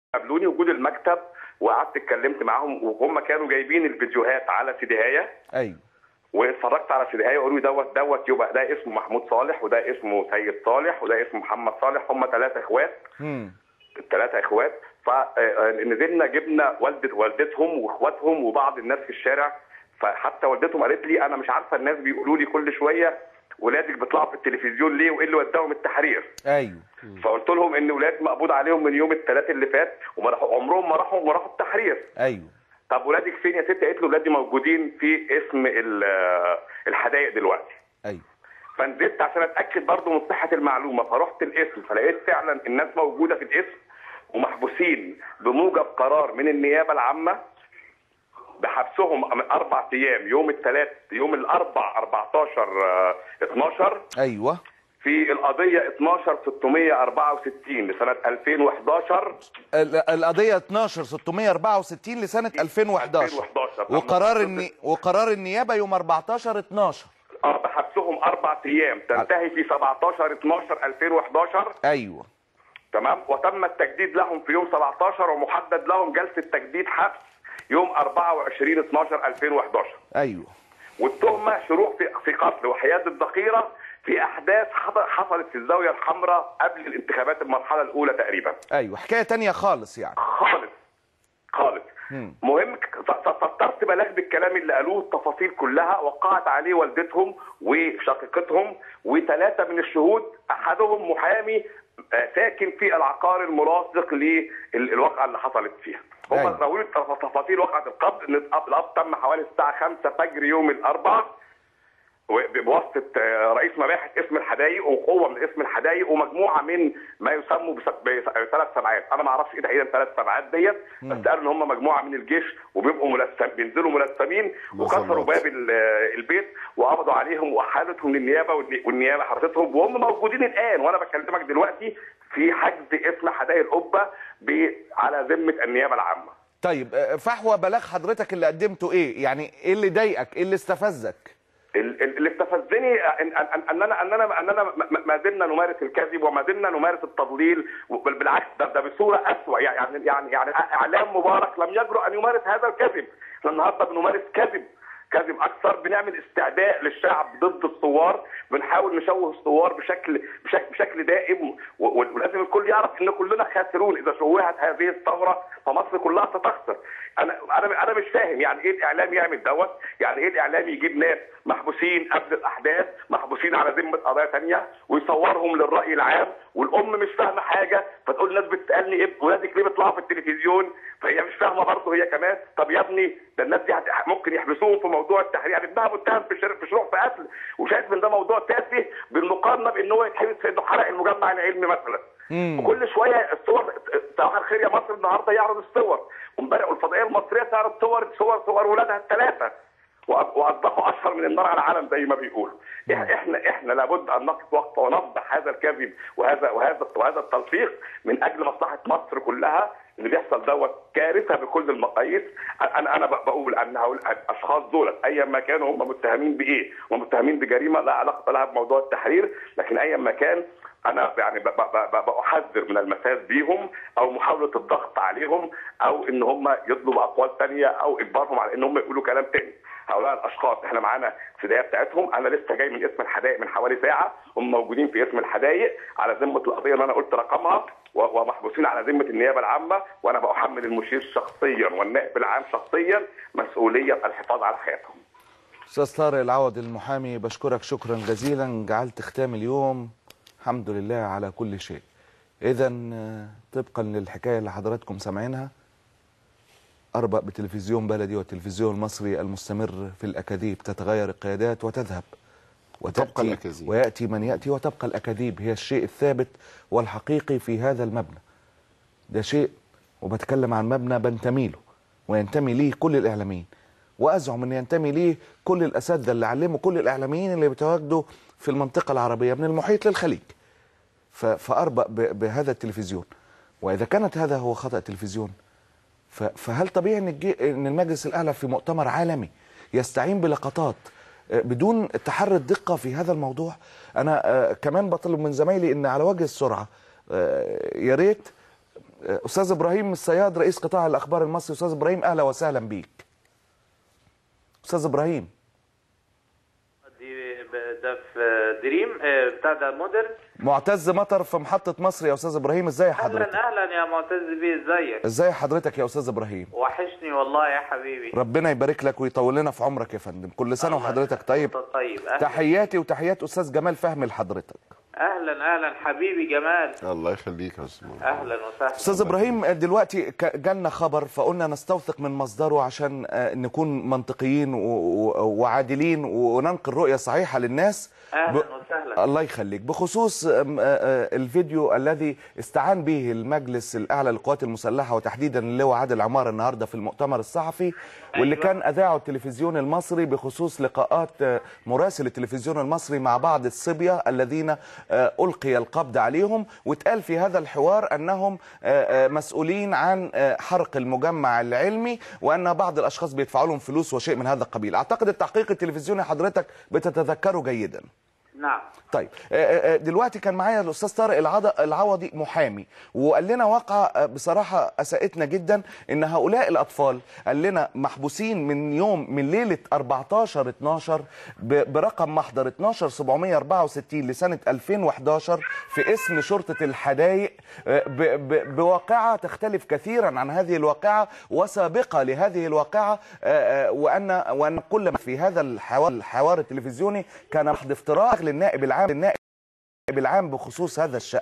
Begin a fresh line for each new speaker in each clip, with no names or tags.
قابلوني وجود المكتب وقعدت اتكلمت معاهم وهم كانوا جايبين الفيديوهات على سيديهايه
ايوه
واتفرجت على سيديهايه وقالوا لي دوت دوت يبقى ده اسمه محمود صالح وده اسمه سيد صالح وده اسمه محمد صالح هم ثلاثه اخوات
امم
الثلاثه اخوات فنزلنا جبنا والده والدتهم واخواتهم وبعض الناس في الشارع فحتى والدتهم قالت لي انا مش عارفه الناس بيقولوا لي كل شويه ولادك بيطلعوا في التلفزيون ليه وايه اللي وداهم التحرير
ايوه
فقلت لهم ان ولاد مقبوض عليهم من يوم الثلاث اللي فات وما راحوا عمرهم ما راحوا ما راحوا التحرير
ايوه
طب ولادك فين يا ست قالت له ولادي موجودين في اسم ال- الحدائق دلوقتي
ايوه
فنزلت عشان اتاكد برضه من صحه المعلومه فرحت الاسم فلقيت فعلا الناس موجوده في الاسم ومحبوسين بموجب قرار من النيابه العامه بحبسهم من اربع ايام يوم الثلاث يوم الاربع 14 آه، 12
ايوه
في القضيه 12 664 لسنه 2011
ال- القضيه 12 664 لسنه 2011
2011
وقرار الني... وقرار النيابه يوم 14 12
اه بحبسهم اربع ايام تنتهي في 17 12 2011
ايوه
تمام وتم التجديد لهم في يوم 17 ومحدد لهم جلسه تجديد حبس يوم 24 12 2011
ايوه
والتهمه شروع في في قتل وحياد الضخيره في احداث حص- حصلت في الزاويه الحمراء قبل الانتخابات المرحله الاولى تقريبا
ايوه حكايه تانية خالص يعني
خالص خالص
مم.
مهم ك- ف- ف- فاضطرت بلاغ بالكلام اللي قالوه التفاصيل كلها وقعت عليه والدتهم وشقيقتهم وثلاثه من الشهود احدهم محامي آه، ساكن في العقار الملاصق للواقعه اللي حصلت فيها هم
أيوة.
راويين تف- تفاصيل واقعه القبض ان القبض القبض تم حوالي الساعه 5 فجر يوم الاربعاء بواسطه آه، رئيس مباحث اسم الحدايق وقوه من اسم الحدايق ومجموعه من ما يسموا بثلاث سبعات انا ما اعرفش ايه تحديدا ثلاث سبعات ديت بس قالوا ان هم مجموعه من الجيش وبيبقوا ملثم بينزلوا ملثمين وكسروا باب ال- البيت وقبضوا عليهم واحالتهم للنيابه والني- والنيابه حبستهم وهم موجودين الان وانا بكلمك دلوقتي في حجز اسم حدائق القبه ب- على ذمه النيابه العامه
طيب آه، فحوى بلاغ حضرتك اللي قدمته ايه يعني ايه اللي ضايقك ايه اللي استفزك
ال- ال- اللي استفزني ان ان ان انا ان انا ان انا ما- ما زلنا نمارس الكذب وما زلنا نمارس التضليل بل بالعكس ده, ده بصوره اسوء يعني يعني يعني اعلام مبارك لم يجرؤ ان يمارس هذا الكذب احنا النهارده بنمارس كذب كذب اكثر بنعمل استعداء للشعب ضد الثوار بنحاول نشوه الثوار بشكل بشكل بشكل دائم و- و- ولازم الكل يعرف ان كلنا خاسرون اذا شوهت هذه الثوره فمصر كلها ستخسر انا انا انا مش فاهم يعني ايه الاعلام يعمل دوت يعني ايه الاعلام يجيب ناس محبوسين قبل الاحداث محبوسين على ذمه قضايا ثانيه ويصورهم للراي العام والام مش فاهمه حاجه فتقول الناس بتسالني ايه ولادك ليه بيطلعوا في التلفزيون فهي مش فاهمه برضه هي كمان طب يا ابني ده الناس دي هت- ممكن يحبسوهم في موضوع التحرير يعني ابنها متهم في شر- في شروع في قتل وشايف ان ده موضوع تافه بالمقارنه بان هو يتحبس في انه حرق المجمع العلمي مثلا
مم.
وكل شويه الصور صباح الخير يا مصر النهارده يعرض الصور وامبارح والفضائيه المصريه تعرض صور صور صور ولادها الثلاثه وأ- واصبحوا اشهر من النار على العالم زي ما بيقولوا إح- احنا احنا لابد ان نقف وقفه ونفضح هذا الكذب وهذا وهذا وهذا التلفيق من اجل مصلحه مصر كلها اللي بيحصل دوت كارثه بكل المقاييس انا انا ب- بقول ان هؤلاء الاشخاص دول ايا ما كانوا هم متهمين بايه ومتهمين بجريمه لا علاقه لها بموضوع التحرير لكن ايا ما كان انا يعني ب- ب- ب- بحذر من المساس بيهم او محاوله الضغط عليهم او ان هم يطلبوا اقوال ثانيه او اجبارهم على ان هم يقولوا كلام تاني هؤلاء الاشخاص احنا معانا الفدائيه بتاعتهم انا لسه جاي من اسم الحدائق من حوالي ساعه هم موجودين في اسم الحدائق على ذمه القضيه اللي انا قلت رقمها و- ومحبوسين على ذمه النيابه العامه وانا بحمل المشير شخصيا والنائب العام شخصيا مسؤوليه الحفاظ على حياتهم
استاذ طارق العوض المحامي بشكرك شكرا جزيلا جعلت ختام اليوم الحمد لله على كل شيء اذا طبقا للحكايه اللي حضراتكم سامعينها اربق بتلفزيون بلدي والتلفزيون المصري المستمر في الاكاذيب تتغير القيادات وتذهب
وتبقى الأكاذيب.
وياتي من ياتي وتبقى الاكاذيب هي الشيء الثابت والحقيقي في هذا المبنى ده شيء وبتكلم عن مبنى بنتمي له وينتمي ليه كل الاعلاميين وازعم ان ينتمي ليه كل الاساتذه اللي علموا كل الاعلاميين اللي بيتواجدوا في المنطقه العربيه من المحيط للخليج ف- فاربق ب- بهذا التلفزيون واذا كانت هذا هو خطا التلفزيون ف- فهل طبيعي ان الجي- ان المجلس الاعلى في مؤتمر عالمي يستعين بلقطات آه، بدون تحري الدقه في هذا الموضوع انا آه، كمان بطلب من زمايلي ان على وجه السرعه آه، يا ريت استاذ ابراهيم الصياد رئيس قطاع الاخبار المصري استاذ ابراهيم اهلا وسهلا بيك استاذ ابراهيم
دي ب- ده في دريم آه، بتاع ده مودرن
معتز مطر في محطه مصر يا استاذ ابراهيم ازاي حضرتك
اهلا اهلا يا معتز بيه ازيك
ازاي حضرتك يا استاذ ابراهيم
وحشني والله يا حبيبي
ربنا يبارك لك ويطول لنا في عمرك يا فندم كل سنه
الله
وحضرتك طيب
يخليك. طيب اهلا
تحياتي وتحيات استاذ جمال فهمي لحضرتك
اهلا اهلا حبيبي جمال
الله يخليك يا استاذ محمد.
اهلا وسهلا
استاذ ابراهيم دلوقتي ك- جالنا خبر فقلنا نستوثق من مصدره عشان آه، نكون منطقيين و- و- وعادلين وننقل رؤيه صحيحه للناس
اهلا
ب-
وسهلا
الله يخليك بخصوص آم، آه، آه، الفيديو الذي استعان به المجلس الاعلى للقوات المسلحه وتحديدا اللواء عادل عمار النهارده في المؤتمر الصحفي واللي
أيوة.
كان اذاعه التلفزيون المصري بخصوص لقاءات آه، مراسل التلفزيون المصري مع بعض الصبيه الذين آه، القي القبض عليهم واتقال في هذا الحوار انهم آه، آه، مسؤولين عن آه، حرق المجمع العلمي وان بعض الاشخاص بيدفعوا لهم فلوس وشيء من هذا القبيل اعتقد التحقيق التلفزيوني حضرتك بتتذكره جيدا
نعم
طيب آه، آه، دلوقتي كان معايا الاستاذ طارق العض- العوضي محامي وقال لنا واقعه آه، بصراحه اساءتنا جدا ان هؤلاء الاطفال قال لنا محبوسين من يوم من ليله 14 12 ب- برقم محضر 12 764 لسنه 2011 في اسم شرطه الحدائق آه، ب- ب- بواقعه تختلف كثيرا عن هذه الواقعه وسابقه لهذه الواقعه آه، آه، وان وان كل ما في هذا الحوار الحوار التلفزيوني كان محض افتراء للنائب العام للنائب العام بخصوص هذا الشأن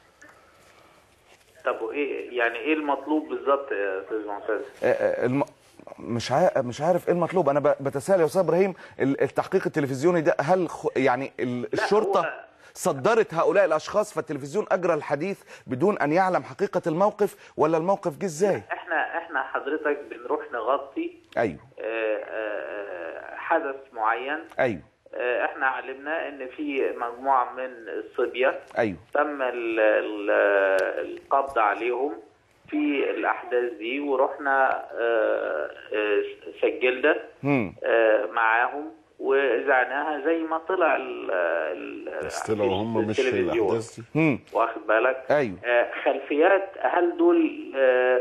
طب وايه يعني ايه المطلوب بالظبط يا استاذ معتز
آه، آه، الم... مش عارف مش عارف ايه المطلوب انا ب- بتساءل يا استاذ ابراهيم ال- التحقيق التلفزيوني ده هل خ... يعني ال-
لا،
الشرطه
هو-
صدرت هؤلاء الاشخاص فالتلفزيون اجرى الحديث بدون ان يعلم حقيقه الموقف ولا الموقف جه ازاي
احنا احنا حضرتك بنروح نغطي
ايوه
آه، آه، حدث معين
ايوه
آه، احنا علمنا ان في مجموعه من الصبيه
ايوه
تم ال- ال- القبض عليهم في الاحداث دي ورحنا آه، آه، سجلنا
هم
آه، معاهم وزعناها زي ما طلع ال- ال-
بس طلعوا هم مش في
التلفزيون.
الاحداث دي
هم
واخد بالك
ايوه
آه، خلفيات هل دول آه،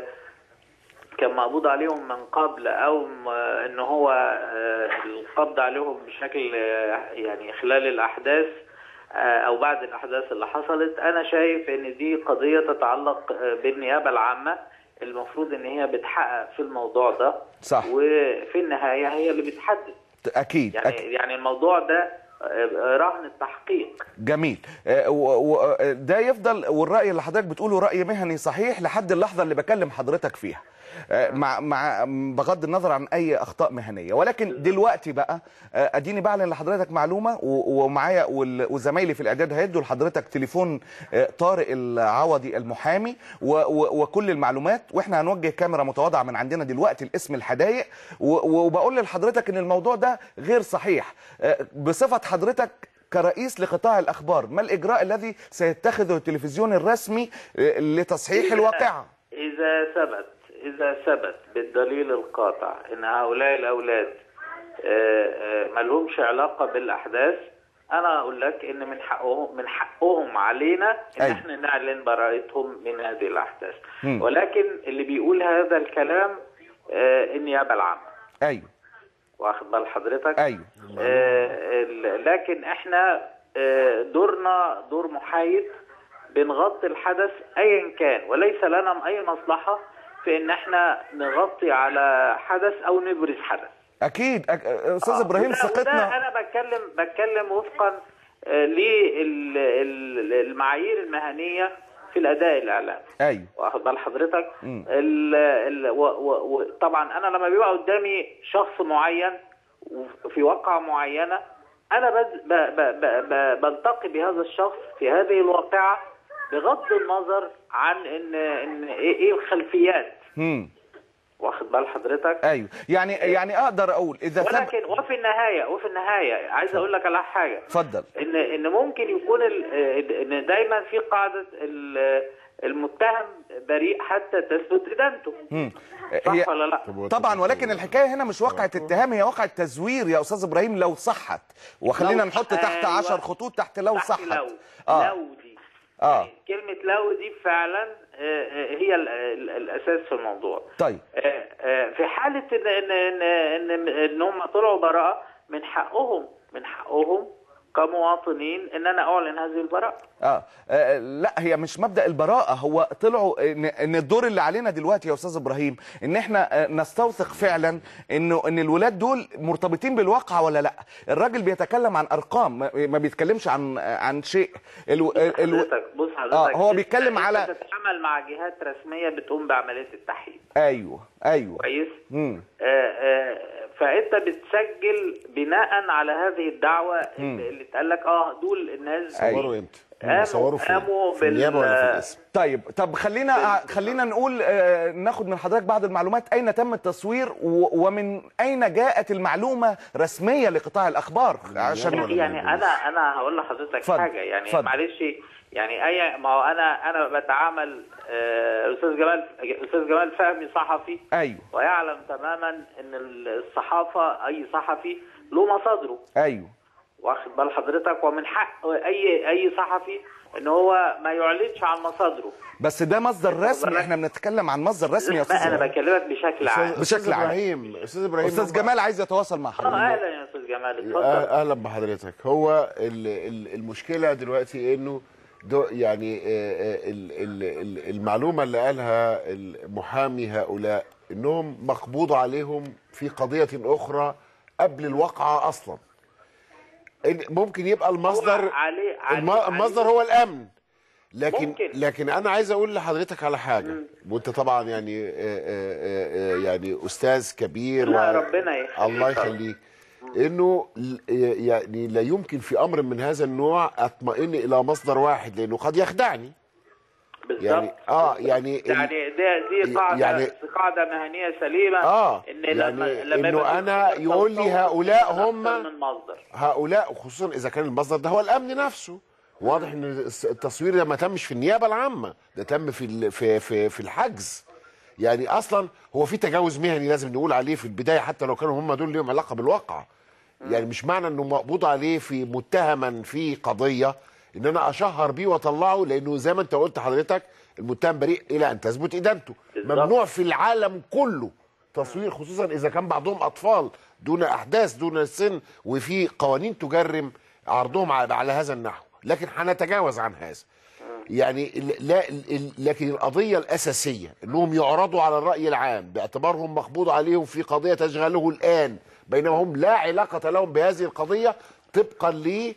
كان مقبوض عليهم من قبل او م- ان هو آه، القبض عليهم بشكل آه، يعني خلال الاحداث آه، او بعد الاحداث اللي حصلت انا شايف ان دي قضيه تتعلق آه، بالنيابه العامه المفروض ان هي بتحقق في الموضوع ده
صح.
وفي النهايه هي اللي بتحدد
اكيد
يعني
أكيد.
يعني الموضوع ده آه، رهن التحقيق
جميل آه، و- و- آه، ده يفضل والرأي اللي حضرتك بتقوله رأي مهني صحيح لحد اللحظة اللي بكلم حضرتك فيها آه، مع مع بغض النظر عن اي اخطاء مهنيه ولكن دلوقتي بقى آه، اديني بعلن لحضرتك معلومه و- ومعايا وال- وزمايلي في الاعداد هيدوا لحضرتك تليفون آه، طارق العوضي المحامي و- و- وكل المعلومات واحنا هنوجه كاميرا متواضعه من عندنا دلوقتي لاسم الحدائق و- وبقول لحضرتك ان الموضوع ده غير صحيح آه، بصفه حضرتك كرئيس لقطاع الاخبار ما الاجراء الذي سيتخذه التلفزيون الرسمي آه، لتصحيح الواقعه
إذا ثبت إذا ثبت بالدليل القاطع إن هؤلاء الأولاد آه، آه، ما لهمش علاقة بالأحداث أنا أقول لك إن من حقهم من حقهم علينا إن
أيوة.
إحنا نعلن براءتهم من هذه الأحداث
مم.
ولكن اللي بيقول هذا الكلام آه، النيابة العامة
ايوه
واخد بال حضرتك
ايوه
آه، ال- لكن احنا آه، دورنا دور محايد بنغطي الحدث ايا كان وليس لنا اي مصلحه في ان احنا نغطي على حدث او نبرز حدث
اكيد أك... استاذ
آه،
ابراهيم
وده- وده
ثقتنا
انا بتكلم بتكلم وفقا للمعايير المهنيه في الاداء الاعلامي
ايوه
واخد بال حضرتك
مم.
ال ال و و و طبعا انا لما بيبقى قدامي شخص معين في واقعه معينه انا بز ب ب ب ب بلتقي بهذا الشخص في هذه الواقعه بغض النظر عن ان ان ايه إيه الخلفيات
هم
واخد بال حضرتك
ايوه يعني يعني اقدر اقول اذا ثبت
ولكن وفي النهايه وفي النهايه عايز اقول لك على حاجه
اتفضل
ان ان ممكن يكون ال- ان دايما في قاعده ال- المتهم بريء حتى تثبت ادانته
هم.
صح
هي
ولا لا؟
طب هو
طبعا
طب-
ولكن الحكايه هنا مش واقعه اتهام هي واقعه تزوير يا استاذ ابراهيم لو صحت وخلينا
لو-
نحط تحت
أيوة.
عشر خطوط تحت لو
تحت
صحت
لو
اه
لو دي
اه
يعني كلمة لو دي فعلا آه، آه، هي ال- ال- الاساس في الموضوع
طيب
آه، آه، في حاله ان ان ان ان, إن هم طلعوا براءه من حقهم من حقهم كمواطنين ان انا اعلن هذه البراءه
آه. اه لا هي مش مبدا البراءه هو طلعوا ان, إن الدور اللي علينا دلوقتي يا استاذ ابراهيم ان احنا آه، نستوثق فعلا انه ان الولاد دول مرتبطين بالواقع ولا لا الراجل بيتكلم عن ارقام ما ما بيتكلمش عن عن شيء الو... الو...
حضرتك بص حضرتك
آه، هو
أنت-
بيتكلم
أنت
على-
بتتعامل مع جهات رسميه بتقوم بعمليه التحقيق
ايوه ايوه
كويس
امم
آه، آه، فانت بتسجل بناء على هذه الدعوه اللي اللي اتقال لك اه دول الناس
أيوة.
صوروا امتى؟
قاموا-
صوروا في,
قاموا
في النيابه
بال-
ولا في الاسم؟
طيب طب خلينا خلينا نقول آه، ناخد من حضرتك بعض المعلومات اين تم التصوير و- ومن اين جاءت المعلومه رسميه لقطاع الاخبار عشان
يعني انا انا هقول لحضرتك
اتفضل،
حاجه يعني
اتفضل.
معلش يعني اي ما هو انا انا بتعامل آه، استاذ جمال استاذ جمال فهمي صحفي
ايوه
ويعلم تماما ان الصحافه اي صحفي له مصادره
ايوه
واخد بال حضرتك ومن حق اي اي صحفي ان هو ما يعلنش عن مصادره
بس ده مصدر رسمي احنا بنتكلم عن مصدر رسمي يا
لا،
استاذ
انا
إبراهيم.
بكلمك بشكل عام
أستاذ- استاذ
بشكل عام.
ابراهيم استاذ ابراهيم
استاذ
هم-
جمال عايز يتواصل مع
اه
حضرتك
اهلا يا استاذ جمال اتفضل
أه- اهلا بحضرتك هو ال- ال- المشكله دلوقتي انه دو يعني آه، آه، ال- ال- ال- المعلومه اللي قالها المحامي هؤلاء انهم مقبوض عليهم في قضيه اخرى قبل الواقعه اصلا إن- ممكن يبقى المصدر
هو عليه عليه
الم-
عليه-
المصدر هو الامن لكن
ممكن.
لكن انا عايز اقول لحضرتك على حاجه وانت طبعا يعني آه، آه، آه، آه، يعني استاذ كبير
لا، ربنا يخليك.
الله يخليك انه ل- يعني لا يمكن في امر من هذا النوع اطمئن الى مصدر واحد لانه قد يخدعني
بالظبط
يعني اه يعني ال-
يعني ده دي قاعده
يعني-
يعني قاعده مهنيه سليمه
آه،
ان
يعني
لما لما
إنه
يبقى
أنا
في
يقول لي
تصور
هؤلاء
أكتر
هم-
من مصدر
هؤلاء خصوصا اذا كان المصدر ده هو الامن نفسه واضح ان الس- التصوير ده ما تمش في النيابه العامه ده تم في ال- في في, في الحجز يعني اصلا هو في تجاوز مهني لازم نقول عليه في البدايه حتى لو كانوا هم دول ليهم علاقه بالواقع يعني مش معنى انه مقبوض عليه في متهما في قضيه ان انا اشهر بيه واطلعه لانه زي ما انت قلت حضرتك المتهم بريء الى ان تثبت ادانته
بالظبط.
ممنوع في العالم كله تصوير خصوصا اذا كان بعضهم اطفال دون احداث دون السن وفي قوانين تجرم عرضهم على على هذا النحو لكن هنتجاوز عن هذا يعني ال- لا ال- ال- لكن القضيه الاساسيه انهم يعرضوا على الراي العام باعتبارهم مقبوض عليهم في قضيه تشغله الان بينما هم لا علاقه لهم بهذه القضيه طبقا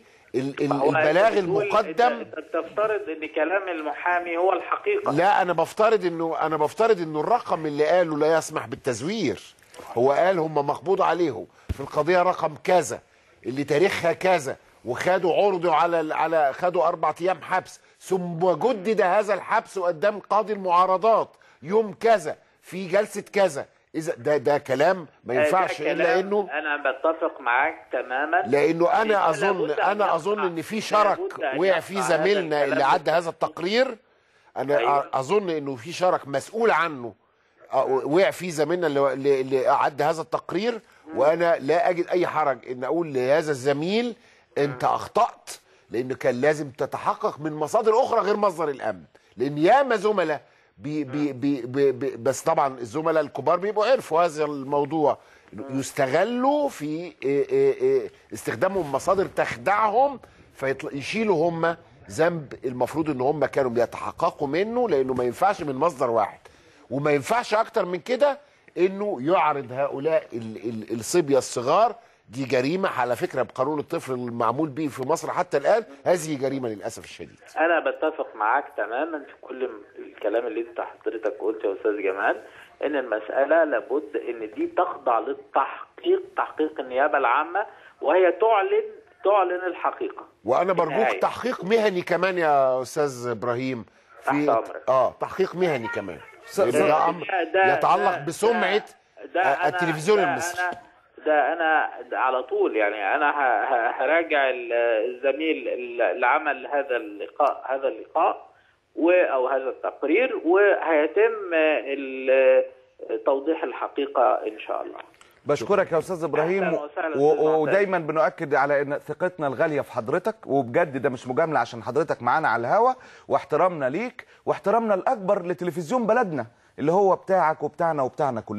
فهو
للبلاغ
أنت بتقول-
المقدم
انت أنت بتفترض ان كلام المحامي هو الحقيقه
لا انا بفترض انه انا بفترض انه الرقم اللي قاله لا يسمح بالتزوير هو قال هم مقبوض عليهم في القضيه رقم كذا اللي تاريخها كذا وخدوا عرضوا على على خدوا اربع ايام حبس ثم جدد هذا الحبس قدام قاضي المعارضات يوم كذا في جلسه كذا اذا ده ده كلام ما ينفعش
ده
الا
كلام
انه
انا بتفق معاك تماما
لانه انا
لأن
اظن
لابد أن
انا اظن
يقع-
ان في شرك
لابد أن
وقع
يقع
فيه
هذا
زميلنا اللي
الكلام
عدى هذا التقرير انا
أيوة.
اظن انه في شرك مسؤول عنه آه، وقع فيه زميلنا اللي, اللي- اللي عدى هذا التقرير وانا لا اجد اي حرج ان اقول لهذا الزميل انت اخطات لان كان لازم تتحقق من مصادر اخرى غير مصدر الامن لان ياما زملاء بي بي بي بي بي بس طبعا الزملاء الكبار بيبقوا عرفوا هذا الموضوع يستغلوا في إيه إيه إيه استخدامهم مصادر تخدعهم فيشيلوا هم ذنب المفروض ان هم كانوا بيتحققوا منه لانه ما ينفعش من مصدر واحد وما ينفعش اكتر من كده انه يعرض هؤلاء ال- ال- الصبيه الصغار دي جريمه على فكره بقانون الطفل المعمول به في مصر حتى الان هذه جريمه للاسف الشديد
انا بتفق معاك تماما في كل الكلام اللي انت حضرتك قلته يا استاذ جمال ان المساله لابد ان دي تخضع للتحقيق تحقيق النيابه العامه وهي تعلن تعلن الحقيقه
وانا برجوك
النهاية.
تحقيق مهني كمان يا استاذ ابراهيم
تحت أمرك.
اه تحقيق مهني كمان
س-
لأن
س-
ده امر
ده-
يتعلق
ده-
بسمعه
ده- ده
آه،
أنا-
التلفزيون
ده
المصري
أنا ده انا ده على طول يعني انا ه- ه- هراجع ال- الزميل اللي عمل هذا اللقاء هذا اللقاء و او هذا التقرير وهيتم ال- توضيح الحقيقه ان شاء الله
بشكرك يا استاذ ابراهيم
أهلاً وسهلاً
و-
أستاذ معتز.
ودايما بنؤكد على ان ثقتنا الغاليه في حضرتك وبجد ده مش مجامله عشان حضرتك معانا على الهوا واحترامنا ليك واحترامنا الاكبر لتلفزيون بلدنا اللي هو بتاعك وبتاعنا وبتاعنا كلنا